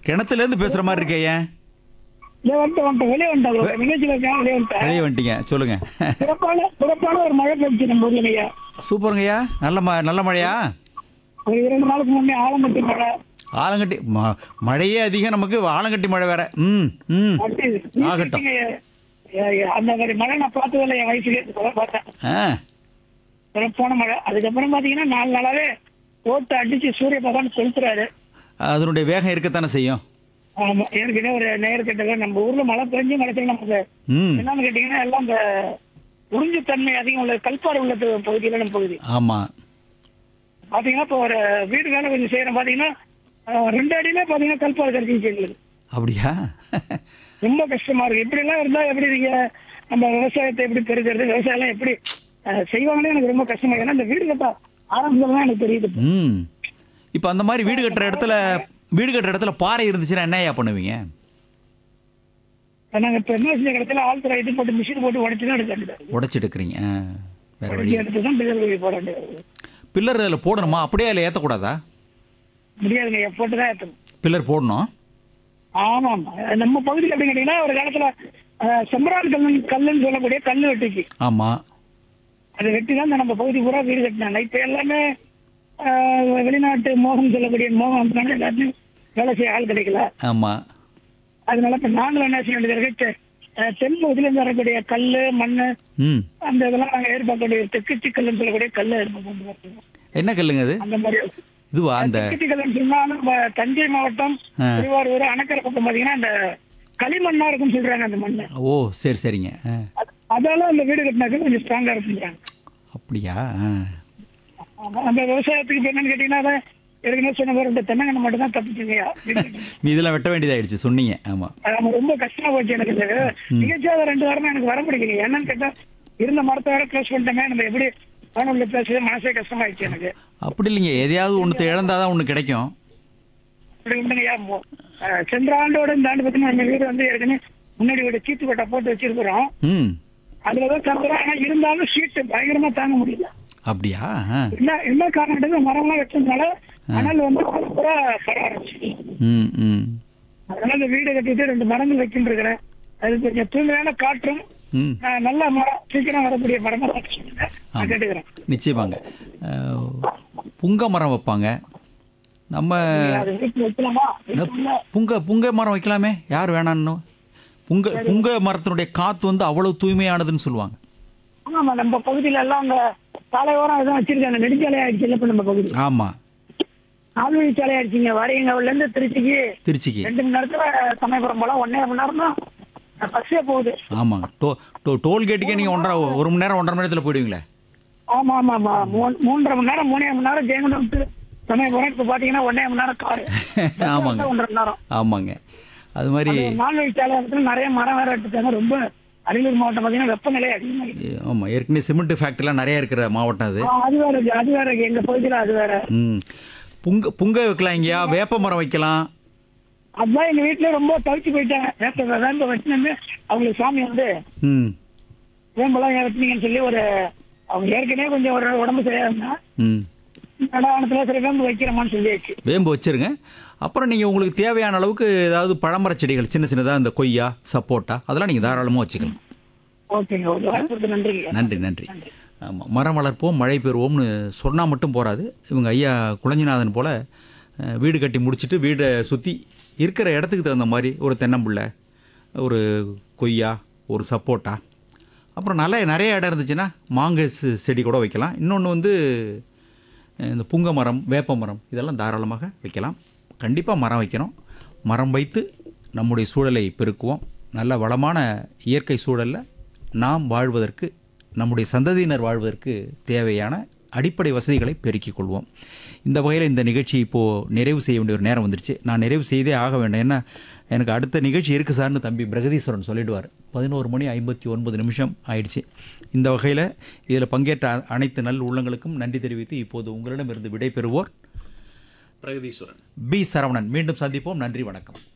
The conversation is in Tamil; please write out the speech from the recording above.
கிணத்துல இருந்து பேசுற மாதிரி இருக்கே ஏன் இதோ வந்துட்டு வந்துட்டேன் வெளியே வந்துட்டேன் ஒரு நிகழ்ச்சியில் இருக்கேன் வெளியே வந்துட்டேன் வெளியே வந்துட்டீங்க சொல்லுங்க சிறப்பான சிறப்பான ஒரு மழை பெய்ச்சு நம்ம ஊர்ல ஐயா சூப்பருங்கய்யா நல்ல ம நல்ல மழையா ஒரு இரண்டு நாளுக்கு முன்னே ஆலங்கட்டி மழை ஆலங்கட்டி ம- மழையே அதிகம் நமக்கு ஆலங்கட்டி மழை வேற ம் ம் அப்படி ஆகட்டும். நீங்க, ஐயா, ஐயா, அந்த மாதிரி மழை நான் பார்த்ததில்ல என் வயசுக்கு இப்பதான் பார்த்தேன் ஆ சிறப்பான மழை அதுக்கப்புறம் பாத்தீங்கன்னா நாலு நாளாவே ஓட்டு அடிச்சு சூரிய பகவான் கொளுத்துறாரு அதனுடைய வேகம் இருக்கத்தானே செய்யும் ஆமா ஏற்கனவே ஒரு நேர் கிட்ட நம்ம ஊர்ல மழை பெஞ்சு மழை நமக்கு ம் என்னன்னு கேட்டீங்கன்னா எல்லாம் இந்த உறிஞ்சு தன்மை அதிகம் உள்ள கல்பாடு உள்ள பகு- பகுதியில நம்ம பகுதி ஆமாம் பாத்தீங்கன்னா இப்போ ஒரு வீடு வேலை கொஞ்சம் செய்யறோம் பாத்தீங்கன்னா அஹ், ரெண்டு அடியிலே பாத்தீங்கன்னா கல்பாடு கிடைச்சிச்சு எங்களுக்கு அப்படியா ரொம்ப கஷ்டமா இருக்கு இப்படி எல்லாம் இருந்தா எப்படி நீங்க நம்ம விவசாயத்தை எப்படி பெருக்கிறது விவசாயம் எல்லாம் எப்படி அஹ், செய்வாங்கன்னு எனக்கு ரொம்ப கஷ்டமா இருக்கு. ஏன்னா இந்த வீடு கட்ட ஆரம்பிச்சதுதான் எனக்கு தெரியுது ம் இப்போ அந்த மாதிரி வீடு கட்டுற இடத்துல வீடு கட்டுற இடத்துல பாறை இருந்துச்சுன்னா என்னய்யா பண்ணுவீங்க நாங்க இப்ப என்ன செஞ்ச இடத்துல ஆழ்துறை இது போட்டு மிஷின் போட்டு உடைச்சு தான் எடுக்க உடைச்சு எடுக்கிறீங்க ஆ வேற வழி உடைச்சு எடுத்து தான் பில்லர் போட வேண்டியது பில்லர் அதில் போடணுமா அப்படியே அதில் ஏற்றக்கூடாதா முடியாதுங்க ஐயா, போட்டு தான் ஏற்றணும் பில்லர் போடணும் ஆமா ஆமா நம்ம பகுதியில் எப்படி கேட்டீங்கன்னா ஒரு காலத்துல அஹ், செம்பரான் கல்லு கல்லுன்னு சொல்லக்கூடிய கல்லு வெட்டிக்கு ஆமாம் அதை வெட்டி தான் இந்த நம்ம பகுதி பூரா வீடு கட்டினாங்க இப்ப எல்லாமே அஹ், வெளிநாட்டு மோகம் சொல்லக்கூடிய மோகம் வந்தனால எல்லாருமே வேலை செய்ய ஆள் கிடைக்கல ஆமாம் அதனால இப்ப நாங்களும் என்ன செய்ய வேண்டியது இருக்கு தெ- அஹ், தென் பகுதியில இருந்து வரக்கூடிய கல்லு மண்ணு ம் அந்த இதெல்லாம் நாங்க எதிர்பார்க்கக்கூடிய தெக்குச்சி கல்லுன்னு சொல்லக்கூடிய கல்லை எதிர்பார்க்கணும் என்ன கல்லுங்க அது அந்த மாதிரி இதுவா அந்த தெக்குச்சி கல்லுன்னு சொன்னா நம்ம தஞ்சை மாவட்டம் ஆ. திருவாரூர் அணக்கரை பக்கம் பாத்தீங்கன்னா அந்த களிமண்ணா இருக்குன்னு சொல்றாங்க அந்த மண்ணு ஓ சரி சரிங்க ஆ அது- அதால அந்த வீடு கட்டினாக்க கொஞ்சம் ஸ்ட்ராங்கா இருக்குங்கிறாங்க அப்படியா ஆ ஆமா, நம்ம விவசாயத்துக்கு இப்ப என்னன்னு கேட்டீங்கன்னா அதான் ஏற்கனவே சொன்ன மாதிரி இந்த தென்னங்கண்ணை மட்டும் தான் தப்பிச்சுங்கய்யா நீ இதெல்லாம் வெட்ட வேண்டியதாயிடுச்சு சொன்னீங்க ஆமாம் அது ரொம்ப கஷ்டமா போச்சு எனக்கு இந்த நிகழ்ச்சியாக ரெண்டு வாரமா எனக்கு வர முடியல என்னன்னு கேட்டா இருந்த மரத்தை வேற க்ளோஸ் பண்ணிட்டோமே நம்ம எப்படி வானொலியில் பேசுறது மனசே கஷ்டமாயிடுச்சு எனக்கு அப்படி இல்லைங்க எதையாவது ஒன்று இழந்தாதான் ஒன்று கிடைக்கும் அப்படி உண்டுங்கய்யா மோ- அஹ், சென்ற ஆண்டோட இந்த ஆண்டு பார்த்தீங்கன்னா நம்ம வீடு வந்து ஏற்கனவே முன்னாடி வீடு சீத்து கொட்டை போட்டு வச்சிருக்கிறோம் ம் அதுலதான் தங்குறோம் ஆனா இருந்தாலும் ஷீட் பயங்கரமா தாங்க முடியல அப்படியா ஆ என்ன என்ன காரணம் மரம்லாம் வச்சதுனால அனல் வந்து பூரா பர ஆரம்பிச்சு ம் ம் அதனால இந்த வீடு கட்டிட்டு ரெண்டு மரங்கள் வைக்கிட்டு இருக்கிறேன் அது கொஞ்சம் தூய்மையான காற்றும் ம் ஆஹ், நல்ல மரம் சீக்கிரம் வரக்கூடிய மரமா பார்த்து சொல்லுங்க நான் கேட்டுக்கிறேன் நிச்சயமாங்க அஹ், புங்க மரம் வைப்பாங்க நம்ம அது வீட்டுல வைக்கலாமா இந்த வீட்டுல புங்க புங்க மரம் வைக்கலாமே யார் வேணான்னு புங்க புங்க மரத்தினுடைய காத்து வந்து அவ்வளவு தூய்மையானதுன்னு சொல்லுவாங்க ஆமா நம்ம பகுதியில எல்லாம் அந்த சாலையோரம் இதான் வச்சிருக்காங்க நெடுஞ்சாலை ஆயிடுச்சு இப்ப நம்ம பகுதி ஆமா நால்வழி சாலை ஆயிடுச்சுங்க வாரியங்கவுல இருந்து திருச்சிக்கு திருச்சிக்கு ரெண்டு மணி நேரத்துல சமயபுரம் போலாம் ஒன்னே மணி நேரம் தான் பஸ்ஸே போகுது ஆமாங்க டோ டோ டோல்கேட்டுக்கே நீங்கள் ஒன்றரை ஒரு மணி நேரம் ஒன்றரை மணி நேரத்தில் போயிடுவீங்களே ஆமா ஆமா ஆமா மூணு- மூன்றரை மணி நேரம் மூணே மணி நேரம் ஜெயங்கொண்டம் to சமயபுரம் இப்ப பாத்தீங்கன்னா ஒன்னே மணி நேரம் காரு ஆமாங்க ஒன்றரை மணி நேரம் ஆமாங்க அது மாதிரி நால்வழி சாலை இடத்துல நிறைய மரம் வேற எடுத்துட்டாங்க ரொம்ப அரியலூர் மாவட்டம் பாத்தீங்கன்னா வெப்பநிலை அதிகமாகிடுச்சு ஆமாம் ஏற்கனவே சிமெண்ட் ஃபேக்ட்ரிலாம் நிறைய இருக்கிற மாவட்டம் அது ஆ, அது வேற இருக்கு, அது வேற இருக்கு. எங்க பகுதியில அது வேற ம் புங்க புங்க வைக்கலாம் இங்கேயா வேப்ப மரம் வைக்கலாம் அதுதான் எங்க வீட்டுல ரொம்ப தவிச்சு போயிட்டாங்க வேப்ப வேம்ப வச்சுன்னு அவங்களுக்கு சாமி வந்து ம் வேம்பெல்லாம் ஏன் வெட்டினீங்கன்னு சொல்லி ஒரு அவங்க ஏற்கனவே கொஞ்சம் ஒரு உடம்பு சரியா இருந்தா ம் நடாவணத்துல சரி வேம்பு வைக்கிறோமான்னு சொல்லியாச்சு வேம்பு வச்சிருங்க அப்புறம் நீங்கள் உங்களுக்கு தேவையான அளவுக்கு ஏதாவது பழமர செடிகள் சின்ன சின்னதாக இந்த கொய்யா சப்போட்டா அதெல்லாம் நீங்கள் தாராளமாக வச்சுக்கலாம் ஓகேங்க ஓகே வாய்ப்புக்கு நன்றிங்க நன்றி நன்றி ஆமாம் மரம் வளர்ப்போம் மழை பெறுவோம்னு சொன்னால் மட்டும் போராது இவங்க ஐயா குளஞ்சிநாதன் போல் அஹ், வீடு கட்டி முடிச்சுட்டு வீடை சுற்றி இருக்கிற இடத்துக்கு தகுந்த மாதிரி ஒரு தென்னம்புள்ளை ஒரு கொய்யா ஒரு சப்போட்டா அப்புறம் நல்ல நிறைய இடம் இருந்துச்சுன்னா மாங்காய் செ- செடி கூட வைக்கலாம் இன்னொன்று வந்து அஹ், இந்த புங்க மரம் வேப்ப மரம் இதெல்லாம் தாராளமாக வைக்கலாம் கண்டிப்பாக மரம் வைக்கணும் மரம் வைத்து நம்முடைய சூழலை பெருக்குவோம் நல்ல வளமான இயற்கை சூழலில் நாம் வாழ்வதற்கு நம்முடைய சந்ததியினர் வாழ்வதற்கு தேவையான அடிப்படை வசதிகளை பெருக்கிக் கொள்வோம் இந்த வகையில் இந்த நிகழ்ச்சி இப்போது நிறைவு செய்ய வேண்டிய ஒரு நேரம் வந்துருச்சு நான் நிறைவு செய்தே ஆக வேண்டும் ஏன்னா எனக்கு அடுத்த நிகழ்ச்சி இருக்குது சார்னு தம்பி பிரகதீஸ்வரன் சொல்லிடுவார் பதினோரு மணி ஐம்பத்தி ஒன்பது நிமிஷம் ஆயிடுச்சு இந்த வகையில் இதில் பங்கேற்ற அ- அனைத்து நல் உள்ளங்களுக்கும் நன்றி தெரிவித்து இப்போது உங்களிடமிருந்து விடை பெறுவோர் பிரகதீஸ்வரன் பி சரவணன் மீண்டும் சந்திப்போம் நன்றி வணக்கம்